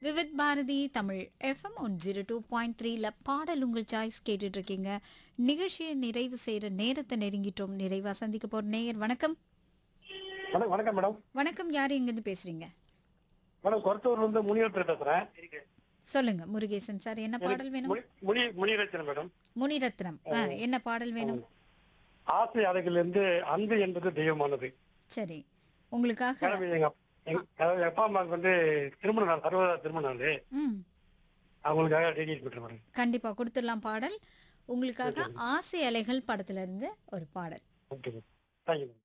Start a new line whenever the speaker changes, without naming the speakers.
Vividh Bharati Tamil FM one zero two point த்ரீல பாடல் உங்கள் சாய்ஸ் கேட்டுட்டு இருக்கீங்க நிகழ்ச்சியை நிறைவு செய்யற நேரத்தை நெருங்கிட்டோம் நிறைவா சந்திக்க போற நேயர் வணக்கம்
வணக்கம் வணக்கம் மேடம்
வணக்கம் யார் எங்கிருந்து பேசுறீங்க
மேடம் கொரத்தூர்ல இருந்து முனிவர் பேசுறேன்
சொல்லுங்க முருகேசன் சார் என்ன பாடல் வேணும்
முனி- முனி முனிரச்சன் மேடம்
முனிரத்னம் ஆ, என்ன பாடல் வேணும்
ஆசை அறைகள் இருந்து அன்பு என்பது தெய்வமானது
சரி உங்களுக்காக
மேடம் எங்க அப்- எங்க- அதாவது எங்க அப்பா அம்மாவுக்கு வந்து திருமண நாள் சர்வதா திருமண நாள்
ம்
அவங்களுக்காக டெடிகேட் பண்றேன் மேடம்
கண்டிப்பா கொடுத்துடலாம் பாடல் உங்களுக்காக ஆசை அலைகள் படத்துல இருந்து ஒரு பாடல்
ஓகே மேடம் தேங்க்யூ மேடம்